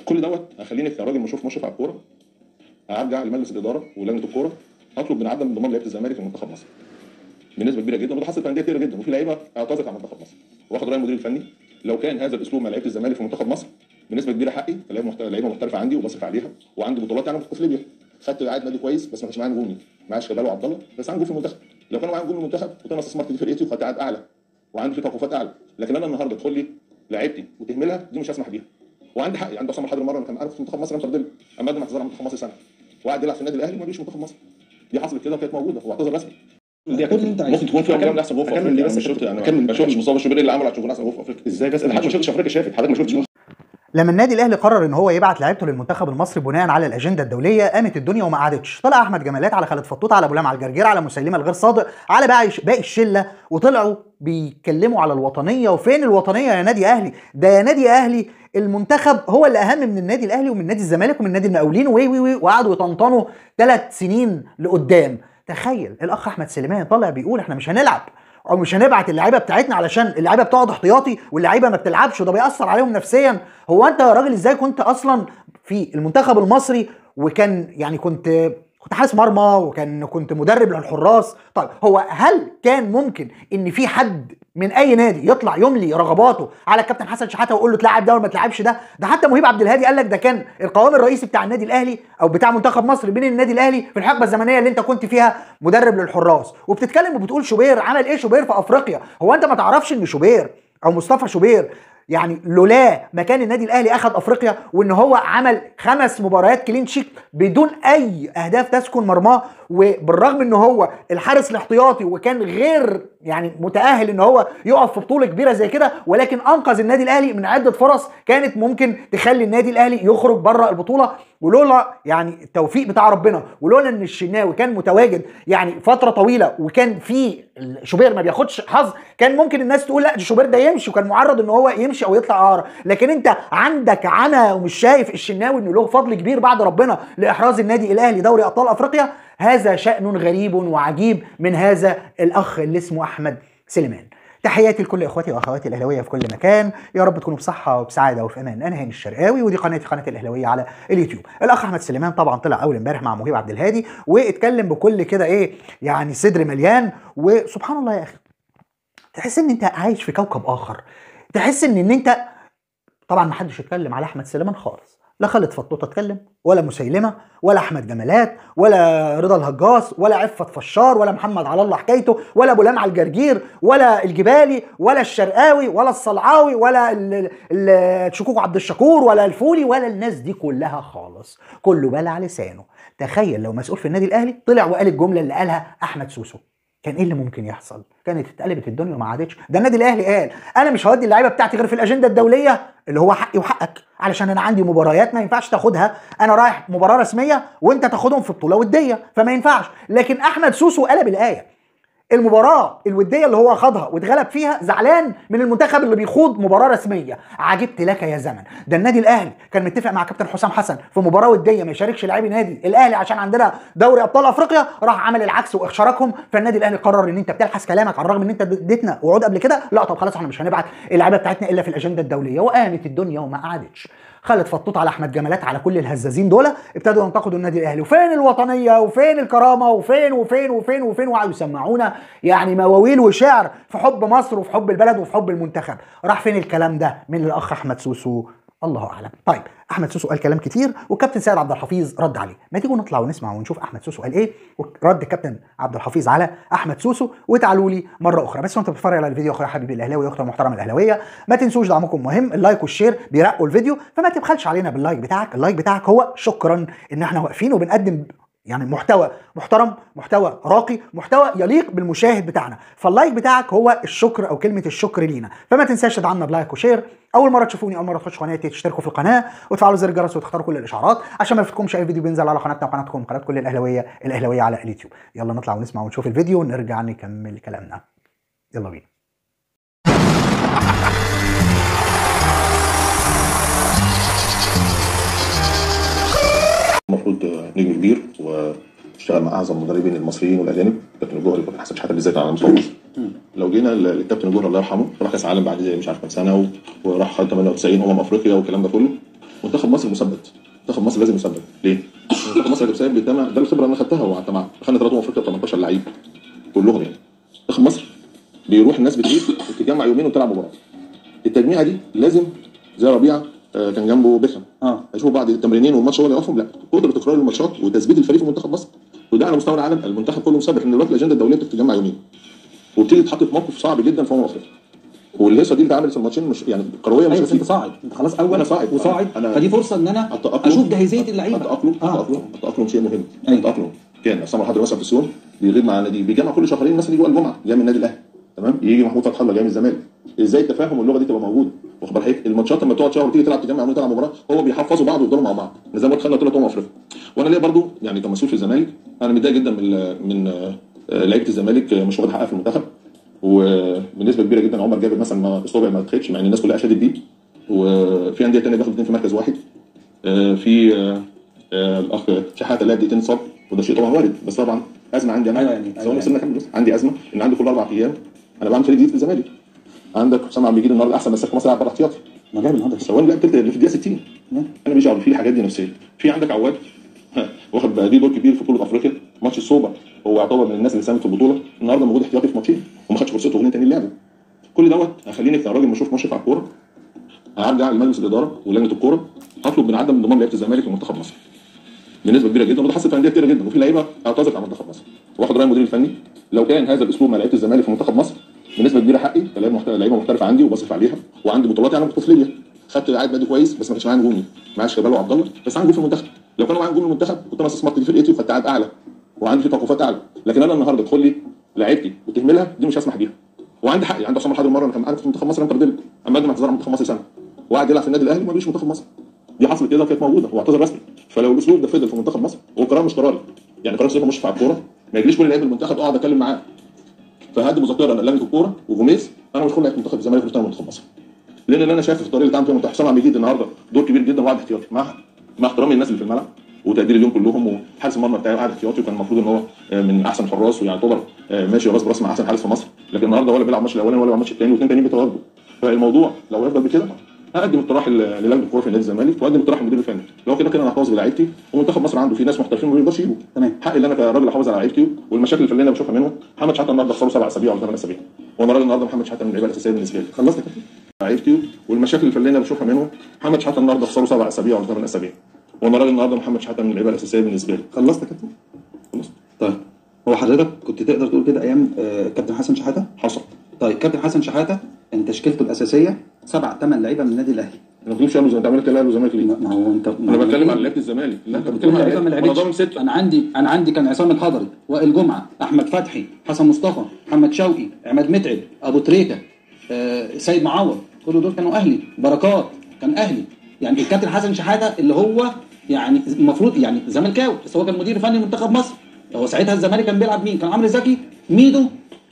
كل دوت هخليني كراجل مشرف مشرف على الكوره ارجع لمجلس الاداره ولجنه الكوره اطلب من عدم انضمام لعيبه الزمالك لمنتخب مصر بنسبه كبيره جدا وده حصل في انديه كتيره جدا وفي لعيبه اعتذرت عن منتخب مصر واخد راي المدير الفني لو كان هذا الاسلوب مع لعيبه الزمالك في منتخب مصر بنسبه كبيره حقي لعيبه محترفه لعيبه محترفه عندي وبصرف عليها وعندي بطولات يعني في ليبيا خدت عقد نادي كويس بس ما كانش معايا نجومي معايا شغال وعبد الله بس عندي جول في المنتخب لو كانوا معايا جول في المنتخب كنت انا استثمرت في فرقتي وخدت عقد اعلى وعندي في توقفات اعلى لكن انا النهارده تدخل لي لعيبتي وتهملها دي مش هسمح بيها وعندي حقي عند حسام الحضري مره لما كان عارف في منتخب مصر كان طردني اما قدم اعتذار عن منتخب مصر سنه وقعد يلعب في النادي الاهلي وما جيش منتخب مصر دي حصلت كده وكانت موجوده واعتذر رسمي دي كل اللي انت عايزه ممكن تكون في ارقام احسن جوه في أكمل افريقيا دي انا بس مش شفت يعني أكمل ما شفتش مصطفى شوبير اللي عمل عشان يكون احسن جوه في افريقيا ازاي بس انا حضرتك ما شفتش افريقيا شافت حضرتك ما شفتش لما النادي الاهلي قرر ان هو يبعت لعيبته للمنتخب المصري بناء على الاجنده الدوليه قامت الدنيا وما قعدتش طلع احمد جمالات على خالد فطوط على ابو لام على الجرجير على مسيلمه الغير صادق على باقي باقي الشله وطلعوا بيتكلموا على الوطنيه وفين الوطنيه يا نادي اهلي ده يا نادي اهلي المنتخب هو اللي اهم من النادي الاهلي ومن نادي الزمالك ومن نادي المقاولين وي وي وي وقعدوا يطنطنوا ثلاث سنين لقدام تخيل الاخ احمد سليمان طالع بيقول احنا مش هنلعب او مش هنبعت اللعيبه بتاعتنا علشان اللعيبه بتقعد احتياطي واللعيبه ما بتلعبش وده بيأثر عليهم نفسيا هو انت يا راجل ازاي كنت اصلا في المنتخب المصري وكان يعني كنت كنت حارس مرمى وكان كنت مدرب للحراس طيب هو هل كان ممكن ان في حد من اي نادي يطلع يملي رغباته على الكابتن حسن شحاته ويقول له تلعب ده ولا ما تلعبش ده ده حتى مهيب عبد الهادي قال لك ده كان القوام الرئيسي بتاع النادي الاهلي او بتاع منتخب مصر بين النادي الاهلي في الحقبه الزمنيه اللي انت كنت فيها مدرب للحراس وبتتكلم وبتقول شوبير عمل ايه شوبير في افريقيا هو انت ما تعرفش ان شوبير او مصطفى شوبير يعني لولا ما كان النادي الاهلي اخذ افريقيا وان هو عمل خمس مباريات كلين شيك بدون اي اهداف تسكن مرماه وبالرغم ان هو الحارس الاحتياطي وكان غير يعني متاهل ان هو يقف في بطوله كبيره زي كده ولكن انقذ النادي الاهلي من عده فرص كانت ممكن تخلي النادي الاهلي يخرج بره البطوله ولولا يعني التوفيق بتاع ربنا ولولا ان الشناوي كان متواجد يعني فتره طويله وكان في شوبير ما بياخدش حظ كان ممكن الناس تقول لا شوبير ده يمشي وكان معرض ان هو يمشي او يطلع اعاره لكن انت عندك عمى ومش شايف الشناوي انه له فضل كبير بعد ربنا لاحراز النادي الاهلي دوري ابطال افريقيا هذا شان غريب وعجيب من هذا الاخ اللي اسمه احمد سليمان تحياتي لكل اخواتي واخواتي الاهلاويه في كل مكان يا رب تكونوا بصحه وبسعاده وفي امان انا هاني الشرقاوي ودي قناتي قناه الاهلاويه على اليوتيوب الاخ احمد سليمان طبعا طلع اول امبارح مع مهيب عبد الهادي واتكلم بكل كده ايه يعني صدر مليان وسبحان الله يا اخي تحس ان انت عايش في كوكب اخر تحس ان ان انت طبعا ما حدش اتكلم على احمد سليمان خالص لا خالد فطوطه اتكلم ولا مسيلمه ولا احمد جمالات ولا رضا الهجاص ولا عفت فشار ولا محمد على الله حكايته ولا ابو لمع الجرجير ولا الجبالي ولا الشرقاوي ولا الصلعاوي ولا ال- ال- شكوك عبد الشكور ولا الفولي ولا الناس دي كلها خالص كله بلع لسانه تخيل لو مسؤول في النادي الاهلي طلع وقال الجمله اللي قالها احمد سوسو كان ايه اللي ممكن يحصل؟ كانت اتقلبت الدنيا وما عادتش، ده النادي الاهلي قال انا مش هودي اللعيبه بتاعتي غير في الاجنده الدوليه اللي هو حقي وحقك علشان انا عندي مباريات ما ينفعش تاخدها انا رايح مباراه رسميه وانت تاخدهم في بطوله وديه فما ينفعش، لكن احمد سوسو قلب الايه المباراة الودية اللي هو خاضها واتغلب فيها زعلان من المنتخب اللي بيخوض مباراة رسمية عجبت لك يا زمن ده النادي الاهلي كان متفق مع كابتن حسام حسن في مباراة ودية ما يشاركش لاعبي نادي الاهلي عشان عندنا دوري ابطال افريقيا راح عمل العكس واشاركهم فالنادي الاهلي قرر ان انت بتلحس كلامك على الرغم ان انت اديتنا وعود قبل كده لا طب خلاص احنا مش هنبعت اللعيبه بتاعتنا الا في الاجنده الدوليه وقامت الدنيا وما قعدتش خالد فطوط على احمد جمالات على كل الهزازين دول ابتدوا ينتقدوا النادي الاهلي وفين الوطنيه وفين الكرامه وفين وفين وفين وفين وقعدوا يسمعونا يعني مواويل وشعر في حب مصر وفي حب البلد وفي حب المنتخب راح فين الكلام ده من الاخ احمد سوسو الله اعلم طيب احمد سوسو قال كلام كتير والكابتن سيد عبد الحفيظ رد عليه ما تيجوا نطلع ونسمع ونشوف احمد سوسو قال ايه ورد الكابتن عبد الحفيظ على احمد سوسو وتعالوا لي مره اخرى بس وانت بتتفرج على الفيديو اخويا حبيبي الاهلاوي واختي المحترمه الاهلاويه ما تنسوش دعمكم مهم اللايك والشير بيرقوا الفيديو فما تبخلش علينا باللايك بتاعك اللايك بتاعك هو شكرا ان احنا واقفين وبنقدم يعني محتوى محترم محتوى راقي محتوى يليق بالمشاهد بتاعنا فاللايك بتاعك هو الشكر او كلمه الشكر لينا فما تنساش تدعمنا بلايك وشير اول مره تشوفوني اول مره تخشوا قناتي تشتركوا في القناه وتفعلوا زر الجرس وتختاروا كل الاشعارات عشان ما يفوتكمش اي فيديو بينزل على قناتنا وقناتكم قناه كل الاهلاويه الاهلاويه على اليوتيوب يلا نطلع ونسمع ونشوف الفيديو ونرجع نكمل كلامنا يلا بينا المفروض نجم كبير واشتغل مع اعظم المدربين المصريين والاجانب كابتن الجوهري كابتن حسن شحاته بالذات على مستوى مصر لو جينا للكابتن الجوهري الله يرحمه راح كاس عالم بعد مش عارف كام سنه و- وراح خد 98 امم افريقيا والكلام ده كله منتخب مصر مثبت منتخب مصر لازم يثبت ليه؟ منتخب مصر اللي بسبب بيتم ده الخبره اللي انا خدتها وقعدت معاها دخلنا ثلاثه افريقيا 18 لعيب كلهم يعني منتخب مصر بيروح الناس بتعيد وتتجمع يومين وتلعب مباراه التجميعه دي لازم زي ربيعه آه، كان جنبه بيخم اه هيشوفوا بعد التمرينين والماتش هو اللي يوقفهم لا قدره تكرار الماتشات وتثبيت الفريق في منتخب مصر وده على مستوى العالم المنتخب كله مثبت ان دلوقتي الاجنده الدوليه بتتجمع يومين وبتيجي تتحط في موقف صعب جدا في امم افريقيا والهيصه دي اللي اتعملت في الماتشين مش يعني كرويه مش ايوه بس انت بسيطة. صاعد انت خلاص اول أنا صاعد. وصاعد أنا- فدي فرصه ان انا التأقلم اشوف جاهزيه اللعيبه التأقلم اه التأقلم التأقلم شيء مهم أيوة. التأقلم كان عصام الحضري مثلا في السيون بيغيب مع النادي بيجمع كل شهرين مثلا يجي الجمعه جاي من النادي الاهلي تمام يجي محمود فتح الله جاي من الزمالك ازاي التفاهم واللغه دي تبقى موجوده واخد بالك حضرتك؟ الماتشات لما تقعد شهر وتيجي تلعب تجمع يومين تلعب مباراه هو بيحفظوا بعض ويفضلوا مع بعض زي ما دخلنا ثلاث امم افريقيا وانا ليا برضو يعني كمسؤول في الزمالك انا متضايق جدا من من آه، لعيبه الزمالك مش واخد حقها في المنتخب وبنسبه كبيره جدا عمر جابر مثلا ما اصابع ما اتخدش مع ان الناس كلها اشادت بيه وفي انديه ثانيه بياخد اثنين في مركز واحد آه، في آه، آه، الاخ شحاته لعب دقيقتين اتصاب وده شيء طبعا وارد بس طبعا ازمه عندي انا أيوة يعني- ثواني أيوة استنى أكمل بس. عندي ازمه ان عندي كل اربع ايام انا بعمل فريق جديد في الزمالك عندك حسام عبد المجيد النهارده احسن مساك في مصر لعب بره احتياطي ما جايب النهارده ثواني لا التلت اللي في الدقيقه 60 انا بيجي في الحاجات دي نفسيه في عندك عواد ها، واخد بقى ليه دور كبير في بطوله افريقيا ماتش السوبر هو يعتبر من الناس اللي ساهمت في البطوله النهارده موجود احتياطي في ماتشين وما خدش فرصته اغنيه تاني لعبه كل دوت هخليني كراجل مشرف مشرف على الكوره هرجع لمجلس الاداره ولجنه الكوره هطلب من عدم انضمام لعيبه الزمالك لمنتخب مصر بنسبه كبيره جدا وده حصل في انديه كتيره جدا وفي لعيبه اعتذرت عن منتخب مصر واخد راي المدير الفني لو كان هذا الاسلوب مع لعيبه الزمالك في منتخب مصر بنسبه كبيره حقي كلاعب محترف لعيبه محترفه عندي وبصرف عليها وعندي بطولات يعني كنت في ليبيا خدت عائد مادي كويس بس ما كانش معايا نجومي معايا شيكابالا وعبد الله بس عندي نجوم في المنتخب لو كانوا معايا نجوم في المنتخب كنت انا استثمرت دي فرقتي وخدت عائد اعلى وعندي في توقفات اعلى لكن انا النهارده تدخل لي لعيبتي وتهملها دي مش هسمح بيها وعندي حقي عندي حسام الحضري مره انا كان معانا في منتخب مصر انا متردد اما قدم اعتذار عن منتخب مصر سنه وقعد يلعب في النادي الاهلي وما بيجيش منتخب مصر دي حصلت كده كانت موجوده واعتذر رسمي فلو الاسلوب ده فضل في منتخب مصر هو قرار مش قراري يعني قرار سيبه مشرف على الكوره ما يجيش كل لعيب المنتخب اقعد اتكلم معاه فهدي مذكره لجنه الكوره وجوميز انا مش هدخل لعيب منتخب الزمالك مش منتخب مصر لان اللي انا شايف في الطريقه اللي اتعمل فيها منتخب حسام عبد المجيد النهارده دور كبير جدا وقعد احتياطي مع مع احترامي للناس اللي في الملعب وتقديري ليهم كلهم وحارس المرمى بتاعي قاعد احتياطي وكان المفروض ان هو آه، من احسن حراس ويعتبر آه، ماشي راس براس مع احسن حارس في مصر لكن النهارده ولا بيلعب الماتش الاولاني ولا بيلعب الماتش الثاني واثنين تانيين بيتواجدوا فالموضوع لو هيفضل بكده هقدم اقتراح ل- للجنه الكوره في نادي الزمالك واقدم اقتراح للمدير الفني لو كده كده انا هحتفظ بلعيبتي ومنتخب مصر عنده في ناس محترفين ما بيقدرش يجوا تمام. حقي ان انا كراجل احافظ على لعيبتي والمشاكل الفنيه اللي بشوفها منهم محمد شحاته النهارده خسروا سبع اسابيع ولا ثمان اسابيع وانا راجل النهارده محمد شحاته من اللعيبه الاساسيه بالنسبه لي خلصت يا كابتن لعيبتي والمشاكل الفنيه اللي بشوفها منهم محمد شحاته النهارده خسروا سبع اسابيع ولا ثمان اسابيع وانا راجل النهارده محمد شحاته من اللعيبه الاساسيه بالنسبه لي خلصت يا كابتن خلاص طيب هو حضرتك كنت تقدر تقول كده ايام آه، كابتن حسن شحاته حصل طيب كابتن حسن شحاته ان تشكيلته الاساسيه سبع ثمان لعيبه من النادي الاهلي انا ما بقولش انا انت عملت الاهلي والزمالك ليه؟ ما ما هو انت انا بتكلم عن لعيبه الزمالك لا انت انت بتقول بتتكلم عن لعيبه ما لعيبه انا ضامن لعبتش سته انا عندي انا عندي كان عصام الحضري وائل جمعه احمد فتحي حسن مصطفى محمد شوقي عماد متعب ابو تريكه آه، سيد معوض كل دول كانوا اهلي بركات كان اهلي يعني الكابتن حسن شحاته اللي هو يعني المفروض يعني زملكاوي بس هو كان مدير فني منتخب مصر هو ساعتها الزمالك كان بيلعب مين؟ كان عمرو زكي ميدو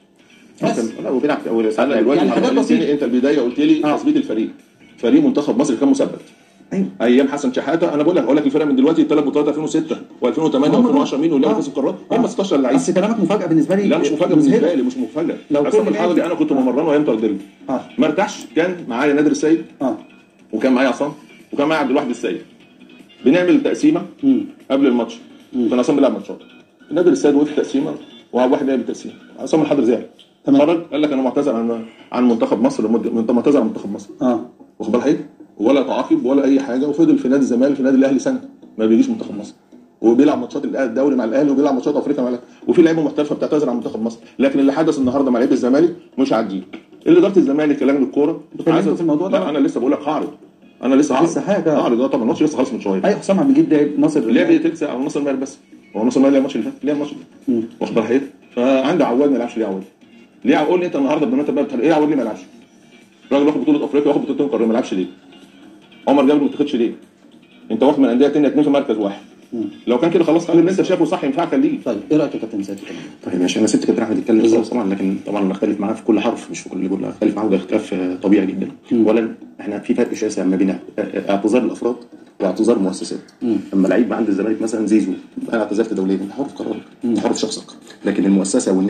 بس لا وبيلعب اول ساعه يعني الوقت حاجات حاجات بسيطة. انت البدايه قلت لي آه. تثبيت الفريق فريق منتخب مصر كان مثبت ايوه ايام حسن شحاته انا بقول لك اقول لك الفرق من دلوقتي الثلاث بطولات 2006 و2008 هم و2010 مين واللي آه. كاس القارات هم 16 لعيب بس كلامك مفاجاه بالنسبه لي لا مش مفاجاه مذهلة. بالنسبه لي مش مفاجاه لو عصام كل الحضري لعيب- انا كنت ممرنه ايام تردل اه ما ارتاحش كان معايا نادر السيد اه وكان معايا عصام وكان معايا عبد الواحد السيد بنعمل تقسيمه مم. قبل الماتش كان عصام بيلعب ماتشات نادر السيد وقف تقسيمه وعبد واحد لعب التقسيمه عصام الحضري زعل تمام. خرج قال لك انا معتذر عن عن منتخب مصر لمده معتذر عن منتخب مصر اه واخد بالك حضرتك؟ ولا تعاقب ولا اي حاجه وفضل في نادي الزمالك في نادي الاهلي سنه ما بيجيش منتخب مصر وبيلعب ماتشات الدوري مع الاهلي وبيلعب ماتشات افريقيا مع الاهلي وفي لعيبه محترفه بتعتذر عن منتخب مصر لكن اللي حدث النهارده مع لعيبه الزمالك مش عاديين اللي اداره الزمالك كلجنه الكوره اتكلمتوا في الموضوع ده؟ لا انا لسه بقول لك هعرض انا لسه هعرض لسه حاجة. هعرض اه طبعا الماتش لسه خلص من شويه ايوه حسام عبد المجيد لعب ناصر لعب تلت ساعه ونص المال بس هو نص المال لعب الماتش اللي فات لعب الماتش مم. واخد بالك حضرتك؟ فعندي عواد ما يلعبش ليه عواد؟ ليه عواد قول لي انت النهارده بمناسبه بقى بتحل- ايه عواد ليه ما يلعبش؟ راجل واخد بطوله افريقيا واخد بطولتين قاريه ما يلعبش ليه؟ عمر جابر ما تاخدش ليه؟ انت واخد من انديه تانيه اتنين في مركز واحد لو كان كده خلاص خلي اللي انت شايفه صح ينفعك خليه طيب ايه رايك يا كابتن سيد طيب ماشي انا سبت كابتن احمد يتكلم خلاص طبعا لكن طبعا انا اختلف معاه في كل حرف مش في كل جمله اختلف معاه وده اختلاف آه، طبيعي جدا اولا احنا في فرق شاسع ما بين آه، اعتذار الافراد واعتذار المؤسسات اما لعيب عند الزمالك مثلا زيزو انا اعتذرت دوليا انت حر في قرارك انت حر في شخصك لكن المؤسسه والنادي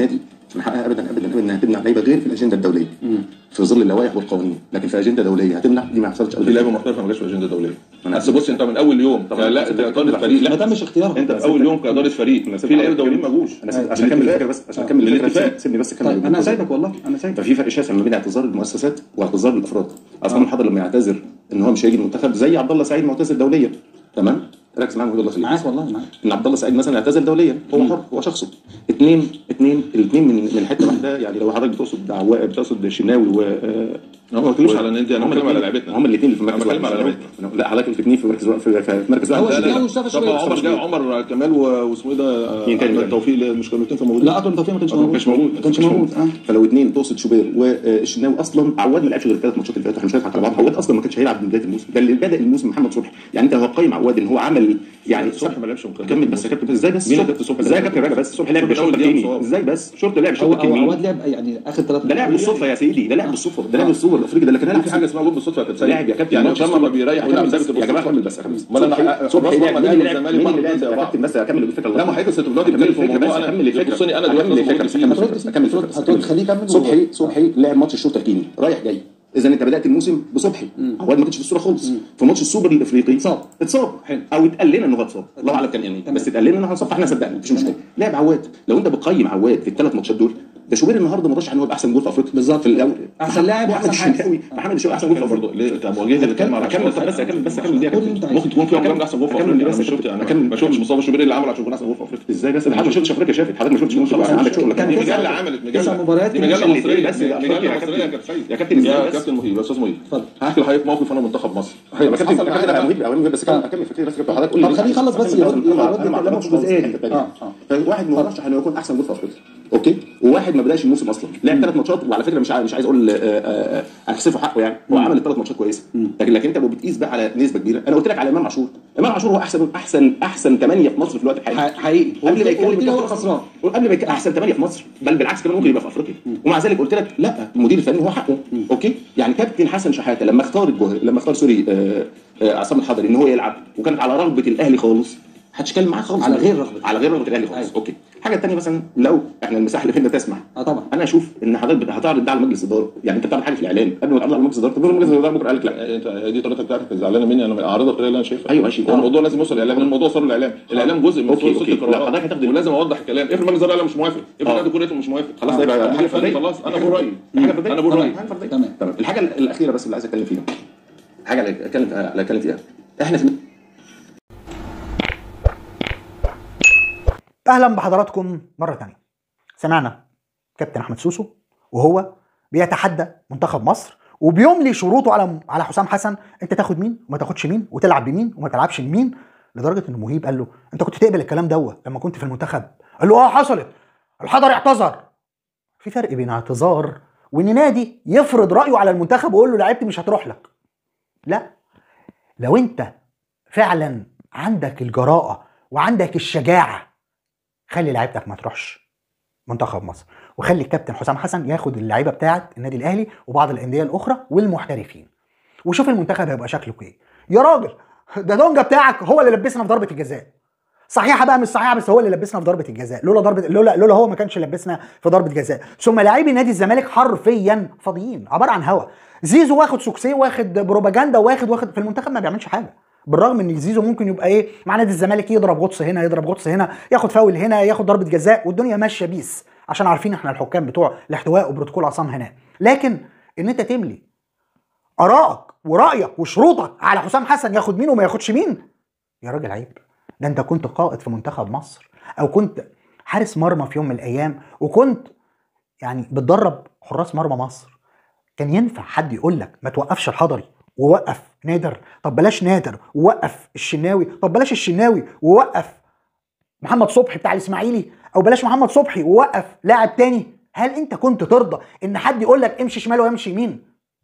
من حقها ابدا ابدا ابدا انها تمنع لعيبه غير في الاجنده الدوليه في ظل اللوائح والقوانين لكن في اجنده دوليه هتمنع دي ما حصلتش في لعيبه محترفه ما جاش في اجنده دوليه أنا- بس بص انت من اول يوم طبعاً. لا كاداره فريق ما لا تمش اختيارهم انت في اول يوم كاداره فريق في لعيبه دوليين ما جوش انا سيب- عشان اكمل الفكره بس عشان اكمل الفكره بالاتفاق. سيب- سيبني بس اكمل طيب انا سايبك والله انا سايبك ففي فرق شاسع ما بين اعتذار المؤسسات واعتذار الافراد عصام الحضر لما يعتذر ان هو مش هيجي المنتخب زي عبد الله سعيد معتذر دوليا تمام ركز معايا وجهد الله خليك معاك والله معاك ان عبد الله سعيد مثلا اعتزل دوليا هو حر هو شخصه اثنين اثنين الاثنين من من حته واحده يعني لو حضرتك بتقصد عوا- بتقصد الشناوي و انا ما بتكلمش على النادي انا بتكلم على لعيبتنا هم الاثنين اللي في مركز أنا بتكلم واحد. على لعيبتنا. لا حضرتك الاثنين في مركز واحد- في في مركز هو واحد الشناوي لا، ومصطفى طب شوقي عمر جاي عمر كمال و- واسمه ايه ده مين تاني؟ أحمد توفيق اللي مش كانوا الاثنين كانوا موجودين لا اكرم توفيق ما كانش ما موجود كانش موجود. ما كانش موجود اه فلو اثنين تقصد شوبير والشناوي اصلا عواد ما لعبش غير الثلاث ماتشات اللي فاتوا احنا مش هنضحك على بعض عواد اصلا ما كانش هيلعب من بدايه الموسم ده اللي بدا الموسم محمد صبحي يعني انت لو هتقيم عواد ان هو عمل يعني صبحي ما لعبش مقدم. كمل بس يا كابتن بس ازاي بس مين صبحي- كابتن صبحي؟ ازاي يا كابتن راجع بس صبحي لعب صبحي بالشوط أول دقيقة الثاني مصاب. ازاي بس شرط لعب هو الشوط هو الثاني عواد لعب يعني اخر ثلاث ده لعب بالصدفه يا سيدي ده لعب بالصدفه ده لعب بالسوبر الافريقي ده لكن في هيلعب حاجه اسمها جول بالصدفه يا كابتن سيد. لاعب يا كابتن يعني ماتش عشان ما بيريح ويلعب أكمل بس ثابت يا جماعه بالصدفة. كمل بس اكمل ما أنا أ- صبحي خلاص لعب هم مين لعبوا اللي لعب الزمالك مين واحد اللي لعب زي يا بعض. كابتن بس اكمل الفكره لا ما حضرتك انت دلوقتي اكمل بتتكلم في الفكره موضوع بس انا اكمل الفكره بصني انا دلوقتي اكمل لازم الفكره أقول بس فيه. اكمل هترد الفكره فيه. اكمل الفكره بس هترد، أكمل. خليه يكمل. صبحي صبحي لعب ماتش الشوط الثاني رايح جاي اذا انت بدات الموسم بصبحي عواد ما كانش في الصوره خالص في ماتش السوبر الافريقي اتصاب. اتصاب حلو. او اتقال لنا انه هو اتصاب الله اعلم كان يعني بس اتقال لنا انه هيتصاب فاحنا صدقنا مفيش مشكله لعب عواد لو انت بتقيم عواد في الثلاث ماتشات دول ده شوبير النهارده مرشح ان هو يبقى احسن جول في افريقيا بالظبط في الاول أحسن لاعب محمد وأحسن حارس. الشناوي محمد الشناوي احسن جول في افريقيا برضه ليه طب مواجهه اللي بتكلم على اكمل بس اكمل بس اكمل دي يا قول كابتن اللي أنت ممكن تكون في واحد احسن جول في أكمل افريقيا بس انا يا ما شفت كابتن. انا أكمل- ما شفتش مصطفى شوبير اللي عمل عشان يكون احسن جول في افريقيا ازاي بس حضرتك ما شفتش افريقيا شافت حضرتك ما شفتش ماتش خلاص، عندك شغل كان دي تسع- مجله عملت تسع مجله مباريات دي كان مجله اللي مصريه بس يا مجله كابتن، مصريه يا كابتن سيد يا كابتن ازاي يا بس كابتن مهيب يا استاذ مهيب اتفضل. هحكي لحضرتك موقف انا منتخب مصر يا كابتن حصل يا معايا كابتن حاجة. مهيب أوي، بس كمل اكمل فكرتي بس كابتن حضرتك قول لي طب خليه يخلص بس أكمل يرد- أنا- يرد أنا ما كلامه أعرفش في الجزئية دي. الحتة دي. آه، آه. فواحد مرشح انه يكون احسن جول في افريقيا اوكي وواحد ما بداش الموسم اصلا لعب ثلاث ماتشات وعلى فكره مش عايز مش عايز اقول آه، آه، آه، احسفه حقه يعني هو عمل الثلاث ماتشات كويسه لكن لكن انت لو بتقيس بقى على نسبه كبيره انا قلت لك على امام عاشور امام عاشور هو احسن احسن احسن ثمانيه في مصر في الوقت الحالي ح- حقيقي قبل ما يتكلم قلت لي هو بالضبط. خسران قبل ما يتكلم احسن ثمانيه في مصر بل بالعكس كمان ممكن يبقى في افريقيا ومع ذلك قلت لك لا المدير الفني هو حقه اوكي يعني كابتن حسن شحاته لما اختار الجوهري لما اختار سوري آه، آه، عصام الحضري ان هو يلعب وكانت على رغبه الاهلي خالص محدش اتكلم معاه خالص على غير رغبة. على غير رغبه الاهلي خالص أيوة. اوكي الحاجه الثانيه مثلا لو احنا المساحه اللي فينا تسمح اه طبعا انا اشوف ان حضرتك هتعرض ده على مجلس اداره يعني انت بتعمل حاجه في الاعلام قبل ما تعرض على مجلس اداره طب مجلس الاداره بكره قال لك لا انت دي طريقتك بتاعتك زعلانه مني انا اعرضها بالطريقه اللي انا شايفها أيوة، ماشي. هو الموضوع لازم يوصل الاعلام لان الموضوع صار الاعلام الاعلام جزء من أوكي، صوت أوكي. لا، القرارات حضرتك هتاخد- ولازم اوضح الكلام افرض مجلس الاداره مش موافق افرض آه. نادي كورته مش موافق خلاص ده يبقى المدير حاجه الفني فرديه خلاص انا بقول رايي حاجه فرديه انا بقول رايي حاجه فرديه تمام. تمام الحاجه الاخيره بس اللي عايز اتكلم فيها حاجه اللي اتكلم اللي اتكلم فيها احنا في اهلا بحضراتكم مره تانية سمعنا كابتن احمد سوسو وهو بيتحدى منتخب مصر وبيملي شروطه على على حسام حسن انت تاخد مين وما تاخدش مين وتلعب بمين وما تلعبش بمين لدرجه ان مهيب قال له انت كنت تقبل الكلام دوت لما كنت في المنتخب قال له اه حصلت الحضري اعتذر في فرق بين اعتذار وان نادي يفرض رايه على المنتخب ويقول له لعيبتي مش هتروح لك لا لو انت فعلا عندك الجراءه وعندك الشجاعه خلي لعيبتك ما تروحش منتخب مصر وخلي الكابتن حسام حسن ياخد اللعيبه بتاعه النادي الاهلي وبعض الانديه الاخرى والمحترفين وشوف المنتخب هيبقى شكله ايه يا راجل ده دونجا بتاعك هو اللي لبسنا في ضربه الجزاء صحيحه بقى مش صحيحه بس هو اللي لبسنا في ضربه الجزاء لولا ضربه لولا لولا هو ما كانش لبسنا في ضربه جزاء ثم لاعبي نادي الزمالك حرفيا فاضيين عباره عن هوا زيزو واخد سوكسيه واخد بروباجندا واخد واخد في المنتخب ما بيعملش حاجه بالرغم ان زيزو ممكن يبقى ايه مع نادي الزمالك يضرب غطس هنا يضرب غطس هنا ياخد فاول هنا ياخد ضربه جزاء والدنيا ماشيه بيس عشان عارفين احنا الحكام بتوع الاحتواء وبروتوكول عصام هنا لكن ان انت تملي ارائك ورايك وشروطك على حسام حسن ياخد مين وما ياخدش مين يا راجل عيب ده انت كنت قائد في منتخب مصر او كنت حارس مرمى في يوم من الايام وكنت يعني بتدرب حراس مرمى مصر كان ينفع حد يقول لك ما توقفش الحضري ووقف نادر طب بلاش نادر ووقف الشناوي طب بلاش الشناوي ووقف محمد صبحي بتاع الاسماعيلي او بلاش محمد صبحي ووقف لاعب تاني هل انت كنت ترضى ان حد يقول لك امشي شمال وامشي يمين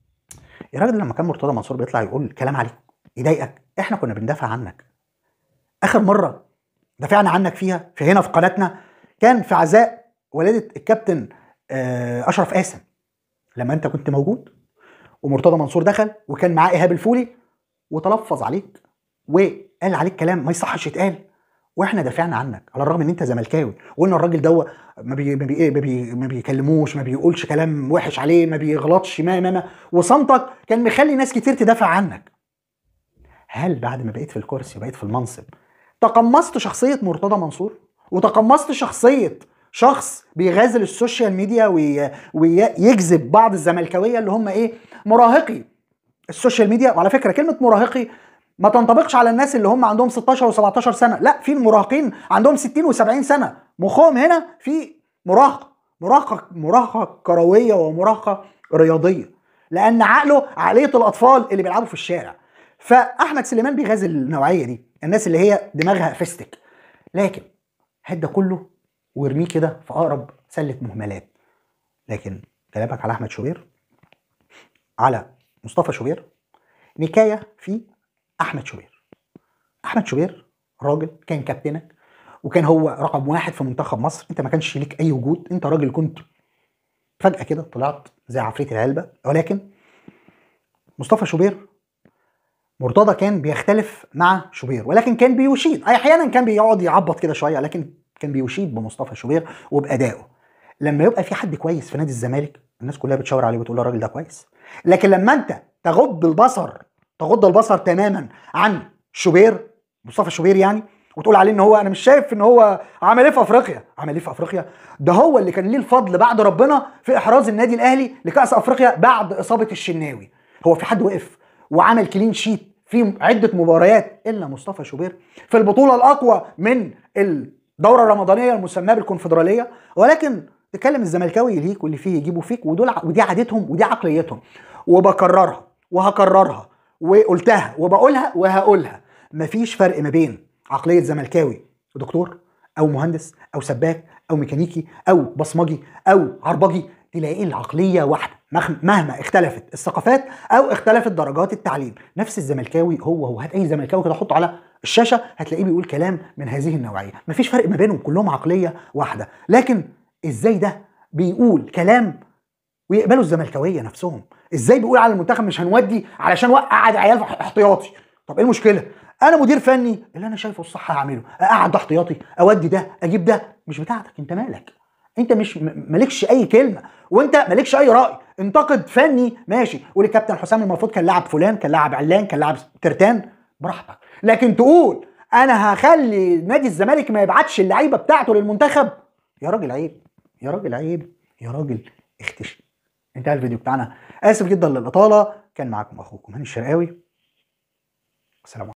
يا راجل لما كان مرتضى منصور بيطلع يقول كلام عليك يضايقك احنا كنا بندافع عنك اخر مره دافعنا عنك فيها في هنا في قناتنا كان في عزاء ولادة الكابتن آه، اشرف قاسم لما انت كنت موجود ومرتضى منصور دخل وكان معاه ايهاب الفولي وتلفظ عليك وقال عليك كلام ما يصحش يتقال واحنا دافعنا عنك على الرغم ان انت زملكاوي وقلنا الراجل ده ما بي ما, بي ما, بي ما بيكلموش ما بيقولش كلام وحش عليه ما بيغلطش ما ما, ما وصمتك كان مخلي ناس كتير تدافع عنك هل بعد ما بقيت في الكرسي وبقيت في المنصب تقمصت شخصيه مرتضى منصور وتقمصت شخصيه شخص بيغازل السوشيال ميديا وي... ويجذب بعض الزملكاويه اللي هم ايه مراهقي السوشيال ميديا وعلى فكره كلمه مراهقي ما تنطبقش على الناس اللي هم عندهم 16 و17 سنه لا في المراهقين عندهم 60 و70 سنه مخهم هنا في مراهقه مراهقه مراهقه كرويه ومراهقه رياضيه لان عقله عقليه الاطفال اللي بيلعبوا في الشارع فاحمد سليمان بيغازل النوعيه دي الناس اللي هي دماغها فيستك لكن هات ده كله وارميه كده في اقرب سله مهملات لكن كلامك على احمد شوبير على مصطفى شوبير نكايه في احمد شوبير احمد شوبير راجل كان كابتنك وكان هو رقم واحد في منتخب مصر انت ما كانش ليك اي وجود انت راجل كنت فجاه كده طلعت زي عفريت العلبه ولكن مصطفى شوبير مرتضى كان بيختلف مع شوبير ولكن كان بيشيد احيانا كان بيقعد يعبط كده شويه لكن كان بيشيد بمصطفى شوبير وبادائه لما يبقى في حد كويس في نادي الزمالك الناس كلها بتشاور عليه وتقول الراجل ده كويس لكن لما انت تغض البصر تغض البصر تماما عن شوبير مصطفى شوبير يعني وتقول عليه ان هو انا مش شايف ان هو عمل ايه في افريقيا عمل ايه في افريقيا ده هو اللي كان ليه الفضل بعد ربنا في احراز النادي الاهلي لكاس افريقيا بعد اصابه الشناوي هو في حد وقف وعمل كلين شيت في عده مباريات الا مصطفى شوبير في البطوله الاقوى من الدوره الرمضانيه المسماه بالكونفدراليه ولكن تكلم الزملكاوي ليك واللي فيه يجيبوا فيك ودول ودي عادتهم ودي عقليتهم وبكررها وهكررها وقلتها وبقولها وهقولها مفيش فرق ما بين عقليه زملكاوي دكتور او مهندس او سباك او ميكانيكي او بصمجي او عربجي تلاقي العقليه واحده مهما اختلفت الثقافات او اختلفت درجات التعليم نفس الزملكاوي هو هو هات اي زملكاوي كده حطه على الشاشه هتلاقيه بيقول كلام من هذه النوعيه مفيش فرق ما بينهم كلهم عقليه واحده لكن ازاي ده بيقول كلام ويقبلوا الزملكاويه نفسهم ازاي بيقول على المنتخب مش هنودي علشان وقع عيال احتياطي طب ايه المشكله انا مدير فني اللي انا شايفه الصح هعمله اقعد ده احتياطي اودي ده اجيب ده مش بتاعتك انت مالك انت مش مالكش اي كلمه وانت مالكش اي راي انتقد فني ماشي قول الكابتن حسام المفروض كان لاعب فلان كان لاعب علان كان لاعب ترتان براحتك لكن تقول انا هخلي نادي الزمالك ما يبعتش اللعيبه بتاعته للمنتخب يا راجل عيب يا راجل عيب يا راجل اختشي انتهى الفيديو بتاعنا اسف جدا للاطاله كان معاكم اخوكم هاني الشرقاوي السلام عليكم